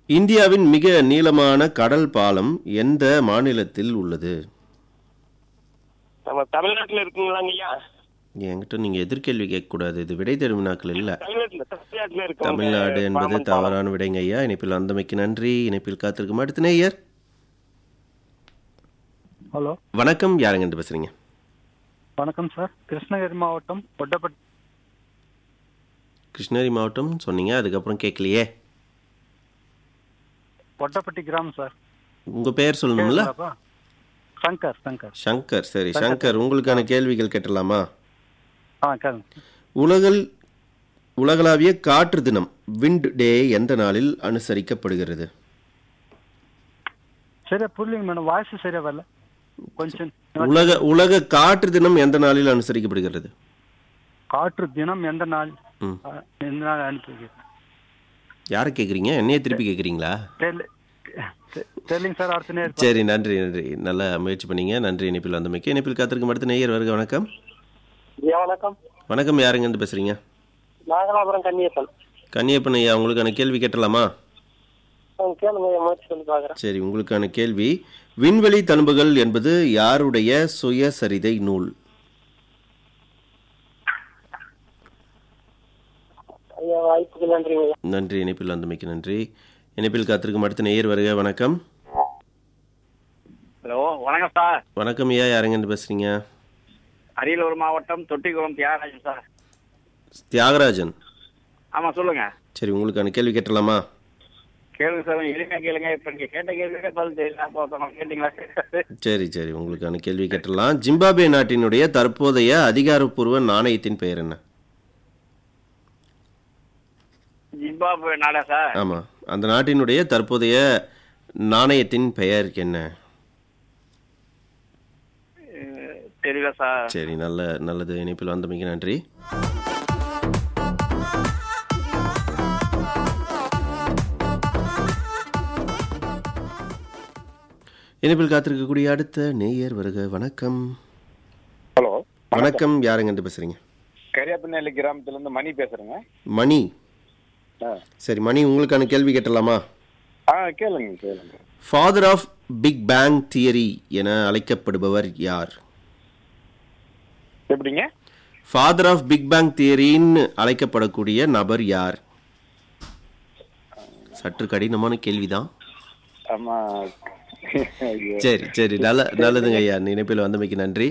இந்தியாவின் மிக நீளமான கடல் பாலம் எந்த மாநிலத்தில் உள்ளது நம்ம தமிழ்நாட்டுல இருக்குங்களாங்க ஐயா என்கிட்ட நீங்க எதிர்கேள்வி கேட்கக்கூடாது இது விடை தேடும் வினாக்கள் இல்ல தமிழ்நாட்டுல தமிழ்நாட்டுல இருக்கு தமிழ்நாடு என்பது தவறான விடைங்க ஐயா இணைப்பில் வந்தமைக்கு நன்றி இணைப்பில் காத்திருக்கும் அடுத்த நேயர் ஹலோ வணக்கம் யாருங்க என்று பேசுறீங்க வணக்கம் சார் கிருஷ்ணகிரி மாவட்டம் ஒட்டப்பட்டி கிருஷ்ணகிரி மாவட்டம் சொன்னீங்க அதுக்கப்புறம் கேட்கலையே ஒட்டப்பட்டி கிராமம் சார் உங்க பெயர் சொல்லணும்ல கேக்குதாப்பா? சங்கர் சங்கர் சங்கர் சரி சங்கர் உங்களுக்கான கேள்விகள் கேட்டலாமா ஆ கேளுங்க உலகில் உலகளாவிய காற்று தினம் விண்ட் டே எந்த நாளில் அனுசரிக்கப்படுகிறது சரியா புரியலைங்க மேடம் வாய்ஸ் சரியா வரல கொஞ்சம் உலக உலக காற்று தினம் எந்த நாளில் அனுசரிக்கப்படுகிறது காற்று தினம் எந்த நாள் ம். ஆ, எந்த நாள் அனுப்பி யாரை கேட்குறீங்க என்னையே திருப்பி கேட்குறீங்களா தெரியல தெ- தெரியலைங்க சார் அடுத்த நேரம் சரி நன்றி நன்றி நல்லா முயற்சி பண்ணீங்க நன்றி இணைப்பில் வந்தமைக்கு இணைப்பில் காத்திருக்கும் அடுத்த நேயர் வருக வணக்கம் ஐயா வணக்கம் வணக்கம் யாருங்க இருந்து பேசுறீங்க நாகலாபுரம் கன்னியப்பன் கன்னியப்பன் ஐயா உங்களுக்கான கேள்வி கேட்டலாமா அவங்க கேளுங்க ஐயா முயற்சி பண்ணி பாக்குறேன் சரி உங்களுக்கான கேள்வி விண்வெளி தழும்புகள் என்பது யாருடைய சுயசரிதை நூல் ஐயா வாய்ப்புக்கு நன்றிங்க ஐயா நன்றி இணைப்பில் வந்தமைக்கு நன்றி இணைப்பில் காத்திருக்கும் அடுத்த நேயர் வருக வணக்கம் ஹலோ வணக்கம் சார் வணக்கம் ஐயா யாருங்க இருந்து பேசுறீங்க அரியலூர் மாவட்டம் தொட்டிக்குளம் தியாகராஜன் சார் தியாகராஜன் ஆமா சொல்லுங்க சரி உங்களுக்கான கேள்வி கேட்டலாமா கேளுங்க சார் எளிமையா கேளுங்க இப்ப நீங்க கேட்ட கேள்விக்கே பதில் தெரியல அப்போ ஒருத்தவங்க கேட்டீங்களா சரி சரி உங்களுக்கான கேள்வி கேட்டலாம் ஜிம்பாப்வே நாட்டினுடைய தற்போதைய அதிகாரப்பூர்வ நாணயத்தின் பெயர் என்ன ஜிம்பாப்வே நாடா சார் ஆமா அந்த நாட்டினுடைய தற்போதைய நாணயத்தின் பெயர் என்ன அஹ், தெரியல சார் சரி நல்ல நல்லது இணைப்பில் வந்தமைக்கு நன்றி இணைப்பில் காத்திருக்கக்கூடிய அடுத்த நேயர் வருக வணக்கம் ஹலோ வணக்கம் யாருங்க என்று பேசுறீங்க கரியாப்பநெல்லி கிராமத்துல இருந்து மணி பேசுறேங்க மணி ஆ. சரி மணி உங்களுக்கான கேள்வி கேட்டலாமா ஆ கேளுங்க கேளுங்க father of big bang theory என அழைக்கப்படுபவர் யார் எப்படிங்க ஃபாதர் ஆஃப் பிக் பேங் தியரின்னு அழைக்கப்படக்கூடிய நபர் யார் சற்று கடினமான கேள்விதான் ஆமா ஐயோ. சரி சரி நல்ல நல்லதுங்க ஐயா நினைப்பில் வந்தமைக்கு நன்றி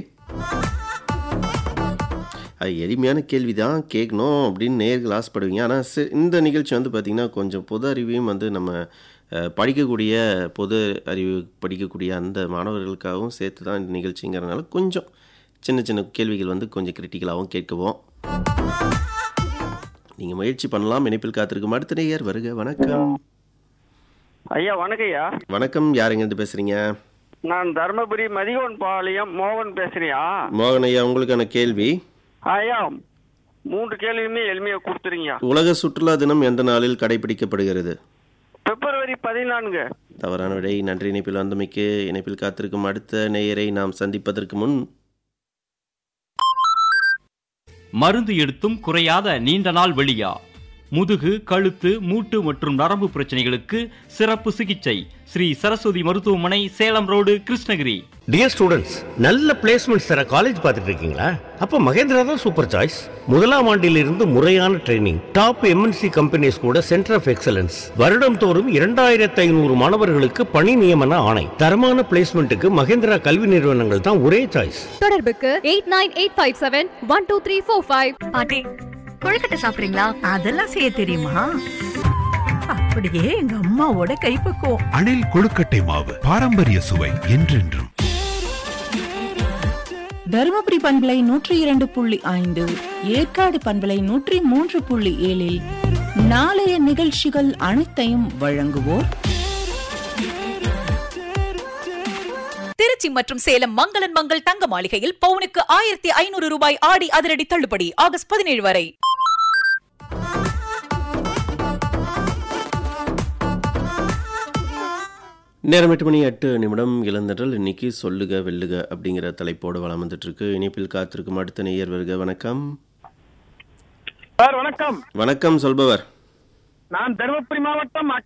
அது எளிமையான கேள்வி தான் கேட்கணும் அப்படின்னு நேர்கள் ஆசைப்படுவீங்க ஆனால் இந்த நிகழ்ச்சி வந்து பார்த்திங்கன்னா கொஞ்சம் பொது அறிவையும் வந்து நம்ம அஹ், படிக்கக்கூடிய பொது அறிவு படிக்கக்கூடிய அந்த மாணவர்களுக்காகவும் சேர்த்து தான் இந்த நிகழ்ச்சிங்கிறனால கொஞ்சம் சின்ன சின்ன கேள்விகள் வந்து கொஞ்சம் கிரிட்டிக்கலாகவும் கேட்கவும் நீங்கள் முயற்சி பண்ணலாம் இணைப்பில் காத்திருக்கும் அடுத்த நேயர் வருக வணக்கம் ஐயா வணக்கம் ஐயா வணக்கம் யாருங்கிருந்து பேசுகிறீங்க நான் தர்மபுரி மதிகோன் பாளையம் மோகன் பேசுறியா மோகன் ஐயா உங்களுக்கான கேள்வி ஐயா மூன்று கேள்வியுமே எளிமையா கொடுத்துறீங்க உலக சுற்றுலா தினம் எந்த நாளில் கடைபிடிக்கப்படுகிறது பிப்ரவரி பதினான்கு தவறான விடை நன்றி இணைப்பில் வந்தமைக்கு இணைப்பில் காத்திருக்கும் அடுத்த நேயரை நாம் சந்திப்பதற்கு முன் மருந்து எடுத்தும் குறையாத நீண்ட நாள் வெளியா முதுகு கழுத்து மூட்டு மற்றும் நரம்பு பிரச்சனைகளுக்கு சிறப்பு சிகிச்சை ஸ்ரீ சரஸ்வதி மருத்துவமனை Salem road Krishnagiri dear students நல்ல பிளேஸ்மெண்ட்ஸ் தர காலேஜ் பார்த்துட்டு இருக்கீங்களா அப்ப மகேந்திரா தான் சூப்பர் சாய்ஸ் முதலாம் ஆண்டிலிருந்து முறையான ட்ரைனிங் டாப் எம்என்சி கம்பெனிஸ் கூட சென்டர் ஆஃப் எக்ஸலன்ஸ் வருடம் தோறும் இரண்டாயிரத்தி ஐநூறு மாணவர்களுக்கு பணி நியமன ஆணை தரமான பிளேஸ்மெண்ட்டுக்கு மகேந்திரா கல்வி நிறுவனங்கள் தான் ஒரே சாய்ஸ் தொடர்புக்கு eight nine eight five seven one two three four five பாட்டி கொழுக்கட்டை சாப்பிடுறீங்களா அதெல்லாம் செய்ய தெரியுமா அப்படியே எங்க அம்மாவோட கைப்பக்குவம் அணில் கொழுக்கட்டை மாவு பாரம்பரிய சுவை என்றென்றும் தருமபுரி பண்பலை நூற்றி இரண்டு புள்ளி ஐந்து ஏற்காடு பண்பலை நூற்றி மூன்று புள்ளி ஏழில் நாளைய நிகழ்ச்சிகள் அனைத்தையும் வழங்குவோர் திருச்சி மற்றும் சேலம் மங்களன் மங்கள் தங்க மாளிகையில் பவுனுக்கு ஆயிரத்தி ஐநூறு ரூபாய் ஆடி அதிரடி தள்ளுபடி ஆகஸ்ட் பதினேழு வரை நேரம் எட்டு மணி எட்டு நிமிடம் இளந்தடல் இன்னைக்கு சொல்லுக வெல்லுக அப்படிங்கிற தலைப்போடு வளம் வந்துட்டு இருக்கு இணைப்பில் காத்திருக்கும் அடுத்த நேயர் வருக வணக்கம் சார் வணக்கம் வணக்கம் சொல்பவர் நான் தருமபுரி மாவட்டம்